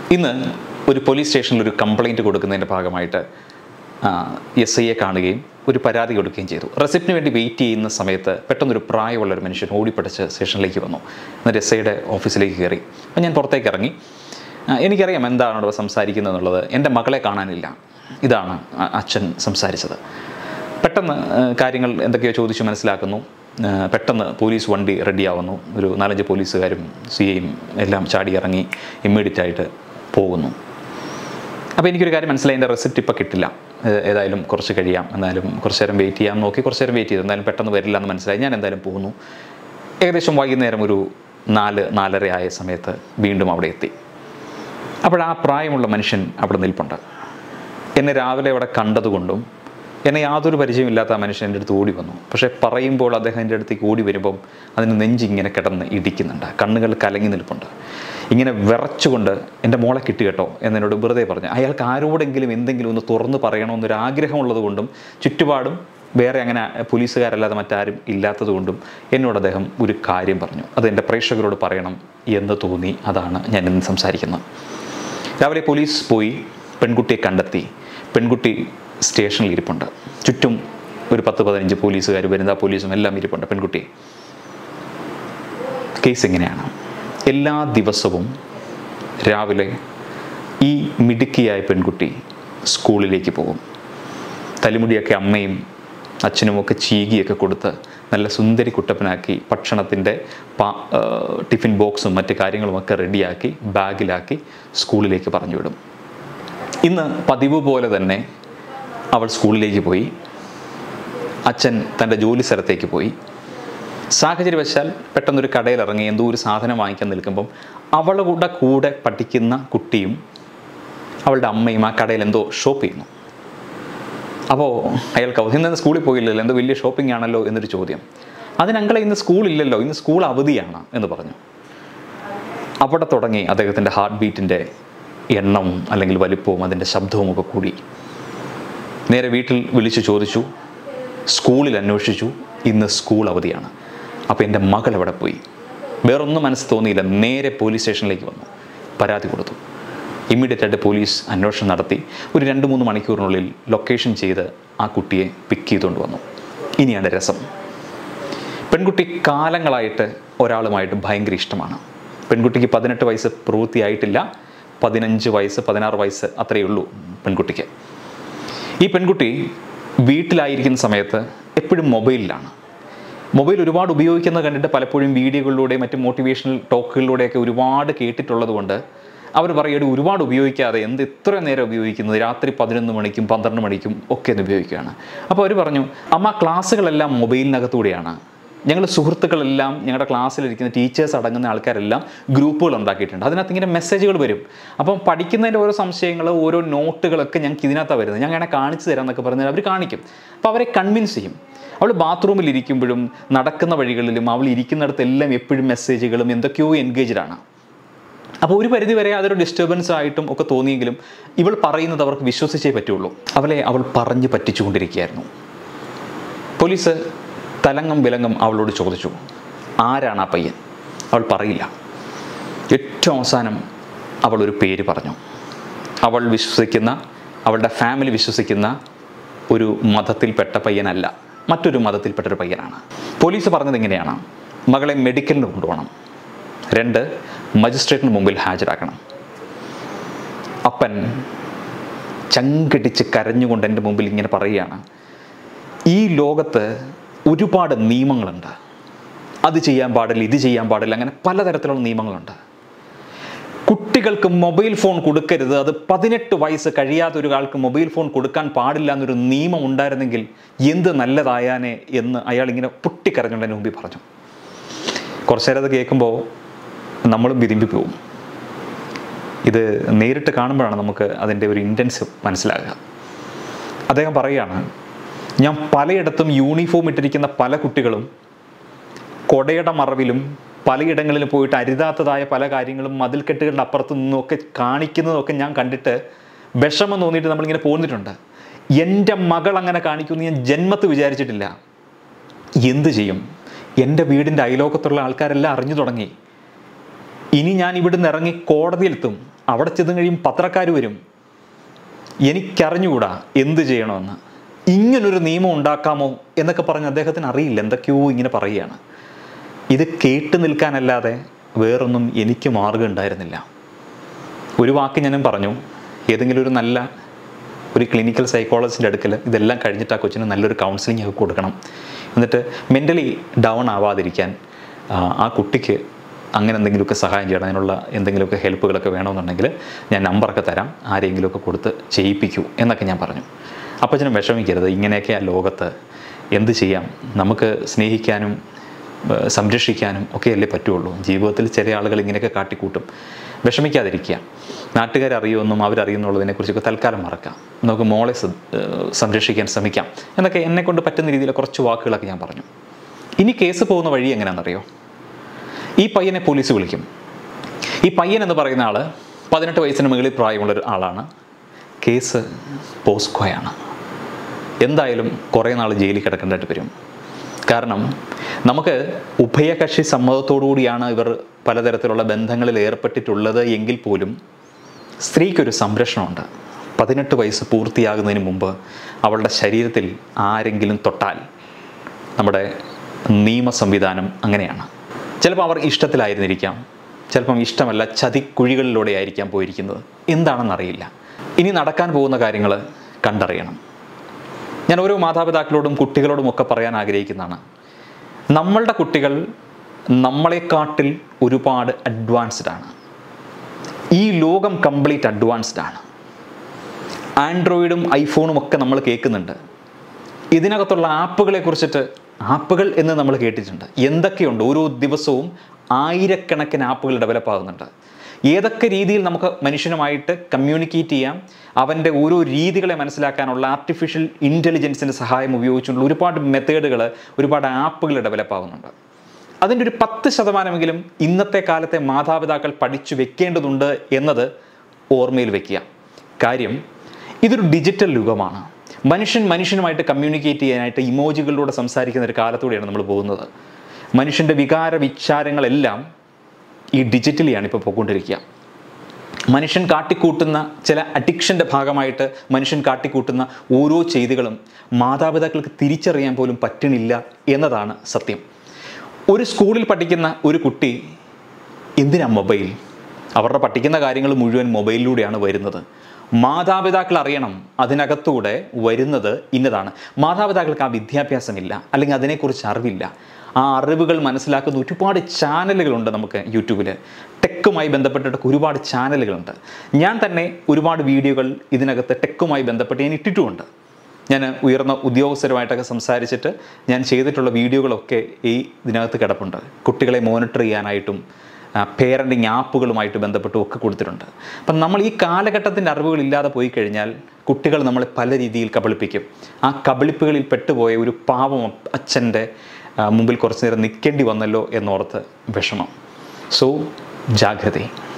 ഇന്ന് ഒരു പോലീസ് സ്റ്റേഷനിൽ ഒരു കംപ്ലൈൻറ്റ് കൊടുക്കുന്നതിൻ്റെ ഭാഗമായിട്ട് എസ് ഐയെ കാണുകയും ഒരു പരാതി കൊടുക്കുകയും ചെയ്തു റെസിപ്റ്റിന് വേണ്ടി വെയിറ്റ് ചെയ്യുന്ന സമയത്ത് പെട്ടെന്നൊരു പ്രായമുള്ള ഒരു മനുഷ്യൻ ഓടിപ്പടച്ച് സ്റ്റേഷനിലേക്ക് വന്നു എന്നിട്ട് എസ് ഐയുടെ ഓഫീസിലേക്ക് കയറി അപ്പം ഞാൻ പുറത്തേക്ക് ഇറങ്ങി ആ, എനിക്കറിയാം എന്താണ് അവിടെ സംസാരിക്കുന്നത് എന്നുള്ളത് എൻ്റെ മകളെ കാണാനില്ല ഇതാണ് അ- അച്ഛൻ സംസാരിച്ചത് പെട്ടെന്ന് ആ, കാര്യങ്ങൾ എന്തൊക്കെയോ ചോദിച്ചു മനസ്സിലാക്കുന്നു ആ, പെട്ടെന്ന് പോലീസ് വണ്ടി റെഡിയാവുന്നു ഒരു നാലഞ്ച് പോലീസുകാരും സി ഐയും എല്ലാം ചാടി ഇറങ്ങി ഇമ്മീഡിയറ്റ് ആയിട്ട് പോകുന്നു അപ്പോൾ എനിക്കൊരു കാര്യം മനസ്സിലായി എൻ്റെ റെസിപ്റ്റ് ഇപ്പോൾ കിട്ടില്ല ഏ- ഏതായാലും കുറച്ച് കഴിയാം എന്നാലും കുറച്ച് നേരം വെയിറ്റ് ചെയ്യാൻ നോക്കി കുറച്ച് നേരം വെയിറ്റ് ചെയ്തു എന്നാലും പെട്ടെന്ന് വരില്ല എന്ന് മനസ്സിലായി ഞാൻ എന്തായാലും പോകുന്നു ഏകദേശം വൈകുന്നേരം ഒരു നാല് നാലര ആയ സമയത്ത് വീണ്ടും അവിടെ എത്തി അപ്പോൾ ആ പ്രായമുള്ള മനുഷ്യൻ അവിടെ നിൽപ്പുണ്ട് എന്നെ രാവിലെ അവിടെ കണ്ടതുകൊണ്ടും എന്നെ യാതൊരു പരിചയമില്ലാത്ത ആ മനുഷ്യൻ എൻ്റെ അടുത്ത് ഓടി വന്നു പക്ഷേ പറയുമ്പോൾ അദ്ദേഹം എൻ്റെ അടുത്തേക്ക് ഓടി വരുമ്പം അതിന് നെഞ്ചിങ്ങനെ കിടന്ന് ഇടിക്കുന്നുണ്ട് കണ്ണുകൾ കലങ്ങി നിൽപ്പുണ്ട് ഇങ്ങനെ വിറച്ചുകൊണ്ട് എൻ്റെ മോളെ കിട്ടി കേട്ടോ എന്നോട് വെറുതെ പറഞ്ഞു അയാൾക്ക് ആരോടെങ്കിലും എന്തെങ്കിലും ഒന്ന് തുറന്ന് പറയണമെന്നൊരു ആഗ്രഹമുള്ളത് കൊണ്ടും ചുറ്റുപാടും വേറെ അങ്ങനെ പോലീസുകാരല്ലാതെ മറ്റാരും ഇല്ലാത്തത് കൊണ്ടും എന്നോട് അദ്ദേഹം ഒരു കാര്യം പറഞ്ഞു അത് എൻ്റെ പ്രേക്ഷകരോട് പറയണം എന്ന് തോന്നി അതാണ് ഞാൻ ഇന്ന് സംസാരിക്കുന്നത് രാവിലെ പോലീസ് പോയി പെൺകുട്ടിയെ കണ്ടെത്തി പെൺകുട്ടി സ്റ്റേഷനിൽ ഇരിപ്പുണ്ട് ചുറ്റും ഒരു പത്ത് പതിനഞ്ച് പോലീസുകാർ വനിതാ പോലീസും എല്ലാം ഇരിപ്പുണ്ട് പെൺകുട്ടിയെ കേസ് എങ്ങനെയാണ് എല്ലാ ദിവസവും രാവിലെ ഈ മിടുക്കിയായ പെൺകുട്ടി സ്കൂളിലേക്ക് പോകും തലിമുടിയൊക്കെ അമ്മയും അച്ഛനുമൊക്കെ ചീകിയൊക്കെ കൊടുത്ത് നല്ല സുന്ദരി കുട്ടപ്പനാക്കി ഭക്ഷണത്തിൻ്റെ പാ ആ, ടിഫിൻ ബോക്സും മറ്റ് കാര്യങ്ങളുമൊക്കെ റെഡിയാക്കി ബാഗിലാക്കി സ്കൂളിലേക്ക് പറഞ്ഞു വിടും ഇന്ന് പതിവ് പോലെ തന്നെ അവൾ സ്കൂളിലേക്ക് പോയി അച്ഛൻ തൻ്റെ ജോലി സ്ഥലത്തേക്ക് പോയി സാഹചര്യവശാൽ പെട്ടെന്നൊരു കടയിൽ ഇറങ്ങി എന്തോ ഒരു സാധനം വാങ്ങിക്കാൻ നിൽക്കുമ്പം അവളുടെ കൂടെ പഠിക്കുന്ന കുട്ടിയും അവളുടെ അമ്മയും ആ കടയിൽ എന്തോ ഷോപ്പ് ചെയ്യുന്നു അപ്പോൾ അയാൾക്ക് അവധി ഇന്ന് സ്കൂളിൽ പോയില്ലല്ലോ എന്തോ വലിയ ഷോപ്പിംഗ് ആണല്ലോ എന്നൊരു ചോദ്യം അതിന് അങ്കളെ ഇന്ന് സ്കൂളില്ലല്ലോ ഇന്ന് സ്കൂൾ അവധിയാണ് എന്ന് പറഞ്ഞു അവിടെ തുടങ്ങി അദ്ദേഹത്തിൻ്റെ ഹാർട്ട് ബീറ്റിൻ്റെ എണ്ണവും അല്ലെങ്കിൽ വലിപ്പവും അതിൻ്റെ ശബ്ദവും ഒക്കെ കൂടി നേരെ വീട്ടിൽ വിളിച്ചു ചോദിച്ചു സ്കൂളിൽ അന്വേഷിച്ചു ഇന്ന് സ്കൂൾ അവധിയാണ് അപ്പോൾ എൻ്റെ മകൾ എവിടെ പോയി വേറൊന്നും മനസ്സ് തോന്നിയില്ല നേരെ പോലീസ് സ്റ്റേഷനിലേക്ക് വന്നു പരാതി കൊടുത്തു ഇമ്മീഡിയറ്റ് ആയിട്ട് പോലീസ് അന്വേഷണം നടത്തി ഒരു രണ്ട് മൂന്ന് മണിക്കൂറിനുള്ളിൽ ലൊക്കേഷൻ ചെയ്ത് ആ കുട്ടിയെ പിക്ക് ചെയ്തുകൊണ്ട് വന്നു ഇനിയാണ് രസം പെൺകുട്ടി കാലങ്ങളായിട്ട് ഒരാളുമായിട്ട് ഭയങ്കര ഇഷ്ടമാണ് പെൺകുട്ടിക്ക് പതിനെട്ട് വയസ്സ് പൂർത്തിയായിട്ടില്ല പതിനഞ്ച് വയസ്സ് പതിനാറ് വയസ്സ് അത്രയേ ഉള്ളൂ പെൺകുട്ടിക്ക് ഈ പെൺകുട്ടി വീട്ടിലായിരിക്കുന്ന സമയത്ത് എപ്പോഴും മൊബൈലിലാണ് മൊബൈൽ ഒരുപാട് ഉപയോഗിക്കുന്നത് കണ്ടിട്ട് പലപ്പോഴും വീഡിയോകളിലൂടെ മറ്റ് മോട്ടിവേഷണൽ ടോക്കുകളിലൂടെയൊക്കെ ഒരുപാട് കേട്ടിട്ടുള്ളത് കൊണ്ട് അവർ പറയുന്നത് ഒരുപാട് ഉപയോഗിക്കാതെ എന്ത് ഇത്ര നേരം ഉപയോഗിക്കുന്നത് രാത്രി പതിനൊന്ന് മണിക്കും പന്ത്രണ്ട് മണിക്കും ഒക്കെ ഒന്ന് ഉപയോഗിക്കുകയാണ് അപ്പോൾ അവർ പറഞ്ഞു അമ്മ ക്ലാസ്സുകളെല്ലാം മൊബൈലിനകത്തൂടെയാണ് ഞങ്ങൾ സുഹൃത്തുക്കളെല്ലാം ഞങ്ങളുടെ ക്ലാസ്സിലിരിക്കുന്ന ടീച്ചേഴ്സ് അടങ്ങുന്ന ആൾക്കാരെല്ലാം ഗ്രൂപ്പുകൾ ഉണ്ടാക്കിയിട്ടുണ്ട് അതിനകത്ത് ഇങ്ങനെ മെസ്സേജുകൾ വരും അപ്പം പഠിക്കുന്നതിൻ്റെ ഓരോ സംശയങ്ങൾ ഓരോ നോട്ടുകളൊക്കെ ഞങ്ങൾക്ക് ഇതിനകത്താണ് വരുന്നത് ഞാൻ അങ്ങനെ കാണിച്ചു തരാം എന്നൊക്കെ പറഞ്ഞാൽ അവർ കാണിക്കും അപ്പോൾ അവരെ കൺവിൻസ് ചെയ്യും അവൾ ബാത്റൂമിൽ ഇരിക്കുമ്പോഴും നടക്കുന്ന വഴികളിലും അവൾ ഇരിക്കുന്നിടത്തെല്ലാം എപ്പോഴും മെസ്സേജുകളും എന്തൊക്കെയോ എൻഗേജ്ഡ് ആണ് അപ്പോൾ ഒരു പരിധി വരെ അതൊരു ഡിസ്റ്റർബൻസ് ആയിട്ടും ഒക്കെ തോന്നിയെങ്കിലും ഇവൾ പറയുന്നത് അവർക്ക് വിശ്വസിച്ചേ പറ്റുള്ളൂ അവളെ അവൾ പറഞ്ഞു പറ്റിച്ചുകൊണ്ടിരിക്കുകയായിരുന്നു പോലീസ് തലങ്ങം വിലങ്ങം അവളോട് ചോദിച്ചു ആരാണ് ആ പയ്യൻ അവൾ പറയില്ല ഏറ്റവും അവസാനം അവൾ ഒരു പേര് പറഞ്ഞു അവൾ വിശ്വസിക്കുന്ന അവളുടെ ഫാമിലി വിശ്വസിക്കുന്ന ഒരു മതത്തിൽപ്പെട്ട പയ്യനല്ല മറ്റൊരു മതത്തിൽപ്പെട്ടൊരു പയ്യനാണ് പോലീസ് പറഞ്ഞത് ഇങ്ങനെയാണ് മകളെ മെഡിക്കലിന് കൊണ്ടുപോകണം രണ്ട് മജിസ്ട്രേറ്റിന് മുമ്പിൽ ഹാജരാക്കണം അപ്പൻ ചങ്കടിച്ച് കരഞ്ഞുകൊണ്ട് എൻ്റെ മുമ്പിൽ ഇങ്ങനെ പറയുകയാണ് ഈ ലോകത്ത് ഒരുപാട് നിയമങ്ങളുണ്ട് അത് ചെയ്യാൻ പാടില്ല ഇത് ചെയ്യാൻ പാടില്ല അങ്ങനെ പലതരത്തിലുള്ള നിയമങ്ങളുണ്ട് കുട്ടികൾക്ക് മൊബൈൽ ഫോൺ കൊടുക്കരുത് അത് പതിനെട്ട് വയസ്സ് കഴിയാത്ത ഒരാൾക്ക് മൊബൈൽ ഫോൺ കൊടുക്കാൻ പാടില്ല എന്നൊരു നിയമം ഉണ്ടായിരുന്നെങ്കിൽ എന്ത് നല്ലതായാനെ എന്ന് അയാൾ ഇങ്ങനെ പൊട്ടിക്കരഞ്ഞുകൊണ്ട് എൻ്റെ മുമ്പിൽ പറഞ്ഞു കുറച്ചു നേരം അത് കേൾക്കുമ്പോൾ നമ്മളും വിരുമ്പി പോവും ഇത് നേരിട്ട് കാണുമ്പോഴാണ് നമുക്ക് അതിൻ്റെ ഒരു ഇൻറ്റൻസ് മനസ്സിലാകുക അദ്ദേഹം പറയുകയാണ് ഞാൻ പലയിടത്തും യൂണിഫോം ഇട്ടിരിക്കുന്ന പല കുട്ടികളും കൊടയുടെ മറവിലും പലയിടങ്ങളിലും പോയിട്ട് അരുതാത്തതായ പല കാര്യങ്ങളും മതിൽക്കെട്ടുകളുടെ അപ്പുറത്ത് നിന്നൊക്കെ കാണിക്കുന്നതൊക്കെ ഞാൻ കണ്ടിട്ട് വിഷമം തോന്നിയിട്ട് നമ്മളിങ്ങനെ പോന്നിട്ടുണ്ട് എൻ്റെ മകൾ അങ്ങനെ കാണിക്കുമെന്ന് ഞാൻ ജന്മത്ത് വിചാരിച്ചിട്ടില്ല എന്ത് ചെയ്യും എൻ്റെ വീടിൻ്റെ അയലോക്കത്തുള്ള ആൾക്കാരെല്ലാം അറിഞ്ഞു തുടങ്ങി ഇനി ഞാൻ ഇവിടുന്ന് ഇറങ്ങി കോടതിയിലെത്തും അവിടെ ചെന്ന് കഴിയും പത്രക്കാർ വരും എനിക്കറിഞ്ഞുകൂടാ എന്ത് ചെയ്യണമെന്ന് ഇങ്ങനൊരു നിയമം ഉണ്ടാക്കാമോ എന്നൊക്കെ പറഞ്ഞ് അദ്ദേഹത്തിന് അറിയില്ല എന്തൊക്കെയോ ഇങ്ങനെ പറയുകയാണ് ഇത് കേട്ട് നിൽക്കാനല്ലാതെ വേറൊന്നും എനിക്ക് മാർഗം ഉണ്ടായിരുന്നില്ല ഒരു വാക്ക് ഞാനും പറഞ്ഞു ഏതെങ്കിലും ഒരു നല്ല ഒരു ക്ലിനിക്കൽ സൈക്കോളജിസ്റ്റിൻ്റെ അടുക്കൽ ഇതെല്ലാം കഴിഞ്ഞിട്ട് ആ കൊച്ചിന് നല്ലൊരു കൗൺസിലിംഗ് ഒക്കെ കൊടുക്കണം എന്നിട്ട് മെൻ്റലി ഡൗൺ ആവാതിരിക്കാൻ ആ, ആ കുട്ടിക്ക് അങ്ങനെ എന്തെങ്കിലുമൊക്കെ സഹായം ചെയ്യണം അതിനുള്ള എന്തെങ്കിലുമൊക്കെ ഹെൽപ്പുകളൊക്കെ വേണമെന്നുണ്ടെങ്കിൽ ഞാൻ നമ്പറൊക്കെ തരാം ആരെങ്കിലുമൊക്കെ കൊടുത്ത് ചെയ്യിപ്പിക്കൂ എന്നൊക്കെ ഞാൻ പറഞ്ഞു അപ്പച്ചനും വിഷമിക്കരുത് ഇങ്ങനെയൊക്കെ ആ ലോകത്ത് എന്ത് ചെയ്യാം നമുക്ക് സ്നേഹിക്കാനും ഏഹ് സംരക്ഷിക്കാനും ഒക്കെയല്ലേ പറ്റുള്ളൂ ജീവിതത്തിൽ ചില ആളുകൾ ഇങ്ങനെയൊക്കെ കാട്ടിക്കൂട്ടും വിഷമിക്കാതിരിക്കുക നാട്ടുകാരറിയുമെന്നും അവരറിയുന്നുള്ളതിനെക്കുറിച്ചൊക്കെ തൽക്കാലം മറക്കാം നമുക്ക് മോളെ സ- ഏഹ് സംരക്ഷിക്കാൻ ശ്രമിക്കാം എന്നൊക്കെ എന്നെക്കൊണ്ട് പറ്റുന്ന രീതിയിൽ കുറച്ച് വാക്കുകളൊക്കെ ഞാൻ പറഞ്ഞു ഇനി കേസ് പോകുന്ന വഴി എങ്ങനെയാണെന്നറിയോ ഈ പയ്യനെ പോലീസ് വിളിക്കും ഈ പയ്യൻ എന്ന് പറയുന്ന ആൾ പതിനെട്ട് വയസ്സിന് മുകളിൽ പ്രായമുള്ള ഒരു ആളാണ് കേസ് പോസ്കോയാണ് എന്തായാലും കുറേ നാൾ ജയിലിൽ കിടക്കേണ്ടതായിട്ട് വരും കാരണം നമുക്ക് ഉഭയകക്ഷി സമ്മതത്തോടു കൂടിയാണ് ഇവർ പലതരത്തിലുള്ള ബന്ധങ്ങളിൽ ഏർപ്പെട്ടിട്ടുള്ളത് എങ്കിൽ പോലും സ്ത്രീക്കൊരു സംരക്ഷണമുണ്ട് പതിനെട്ട് വയസ്സ് പൂർത്തിയാകുന്നതിന് മുമ്പ് അവളുടെ ശരീരത്തിൽ ആരെങ്കിലും തൊട്ടാൽ നമ്മുടെ നിയമ സംവിധാനം അങ്ങനെയാണ് ചിലപ്പോൾ അവർ ഇഷ്ടത്തിലായിരുന്നിരിക്കാം ചിലപ്പം ഇഷ്ടമല്ല ചതിക്കുഴികളിലൂടെ ആയിരിക്കാം പോയിരിക്കുന്നത് എന്താണെന്നറിയില്ല ഇനി നടക്കാൻ പോകുന്ന കാര്യങ്ങൾ കണ്ടറിയണം ഞാൻ ഓരോ മാതാപിതാക്കളോടും കുട്ടികളോടും ഒക്കെ പറയാൻ ആഗ്രഹിക്കുന്നതാണ് നമ്മളുടെ കുട്ടികൾ നമ്മളെക്കാട്ടിൽ ഒരുപാട് അഡ്വാൻസ്ഡ് ആണ് ഈ ലോകം കംപ്ലീറ്റ് അഡ്വാൻസ്ഡ് ആണ് ആൻഡ്രോയിഡും ഐഫോണും ഒക്കെ നമ്മൾ കേൾക്കുന്നുണ്ട് ഇതിനകത്തുള്ള ആപ്പുകളെ കുറിച്ചിട്ട് ആപ്പുകൾ എന്ന് നമ്മൾ കേട്ടിട്ടുണ്ട് എന്തൊക്കെയുണ്ട് ഓരോ ദിവസവും ആയിരക്കണക്കിന് ആപ്പുകൾ ഡെവലപ്പ് ആകുന്നുണ്ട് ഏതൊക്കെ രീതിയിൽ നമുക്ക് മനുഷ്യനുമായിട്ട് കമ്മ്യൂണിക്കേറ്റ് ചെയ്യാം അവൻ്റെ ഓരോ രീതികളെ മനസ്സിലാക്കാനുള്ള ആർട്ടിഫിഷ്യൽ ഇൻ്റലിജൻസിൻ്റെ സഹായം ഉപയോഗിച്ചുള്ള ഒരുപാട് മെത്തേഡുകൾ ഒരുപാട് ആപ്പുകൾ ഡെവലപ്പ് ആകുന്നുണ്ട് അതിൻ്റെ ഒരു പത്ത് ശതമാനമെങ്കിലും ഇന്നത്തെ കാലത്തെ മാതാപിതാക്കൾ പഠിച്ചു വെക്കേണ്ടതുണ്ട് എന്നത് ഓർമ്മയിൽ വെക്കുക കാര്യം ഇതൊരു ഡിജിറ്റൽ യുഗമാണ് മനുഷ്യൻ മനുഷ്യനുമായിട്ട് കമ്മ്യൂണിക്കേറ്റ് ചെയ്യാനായിട്ട് ഇമോജികളിലൂടെ സംസാരിക്കുന്ന ഒരു കാലത്തൂടെയാണ് നമ്മൾ പോകുന്നത് മനുഷ്യൻ്റെ വികാര വിചാരങ്ങളെല്ലാം ഈ ഡിജിറ്റലിയാണ് ഇപ്പോൾ പോയിക്കൊണ്ടിരിക്കുക മനുഷ്യൻ കാട്ടിക്കൂട്ടുന്ന ചില അഡിക്ഷൻ്റെ ഭാഗമായിട്ട് മനുഷ്യൻ കാട്ടിക്കൂട്ടുന്ന ഓരോ ചെയ്തികളും മാതാപിതാക്കൾക്ക് തിരിച്ചറിയാൻ പോലും പറ്റണില്ല എന്നതാണ് സത്യം ഒരു സ്കൂളിൽ പഠിക്കുന്ന ഒരു കുട്ടി എന്തിനാ മൊബൈൽ അവരുടെ പഠിക്കുന്ന കാര്യങ്ങൾ മുഴുവൻ മൊബൈലിലൂടെയാണ് വരുന്നത് മാതാപിതാക്കൾ അറിയണം അതിനകത്തൂടെ വരുന്നത് ഇന്നതാണ് മാതാപിതാക്കൾക്ക് ആ വിദ്യാഭ്യാസമില്ല അല്ലെങ്കിൽ അതിനെക്കുറിച്ച് അറിവില്ല ആ അറിവുകൾ മനസ്സിലാക്കുന്ന ഒരുപാട് ചാനലുകളുണ്ട് നമുക്ക് യൂട്യൂബിൽ ടെക്കുമായി ബന്ധപ്പെട്ടിട്ട് ഒരുപാട് ചാനലുകളുണ്ട് ഞാൻ തന്നെ ഒരുപാട് വീഡിയോകൾ ഇതിനകത്ത് ടെക്കുമായി ബന്ധപ്പെട്ട് ഞാൻ ഇട്ടിട്ടുമുണ്ട് ഞാൻ ഉയർന്ന ഉദ്യോഗസ്ഥരുമായിട്ടൊക്കെ സംസാരിച്ചിട്ട് ഞാൻ ചെയ്തിട്ടുള്ള വീഡിയോകളൊക്കെ ഈ ഇതിനകത്ത് കിടപ്പുണ്ട് കുട്ടികളെ മോണിറ്റർ ചെയ്യാനായിട്ടും പേരൻറ്റിങ് ആപ്പുകളുമായിട്ട് ബന്ധപ്പെട്ടും ഒക്കെ കൊടുത്തിട്ടുണ്ട് അപ്പം നമ്മൾ ഈ കാലഘട്ടത്തിൻ്റെ അറിവുകൾ ഇല്ലാതെ പോയി കഴിഞ്ഞാൽ കുട്ടികൾ നമ്മളെ പല രീതിയിൽ കബളിപ്പിക്കും ആ കബളിപ്പുകളിൽ പെട്ടുപോയ ഒരു പാവം അച്ഛൻ്റെ മുമ്പിൽ കുറച്ച് നേരം നിൽക്കേണ്ടി വന്നല്ലോ എന്നോർത്ത് വിഷമം സോ ജാഗ്രത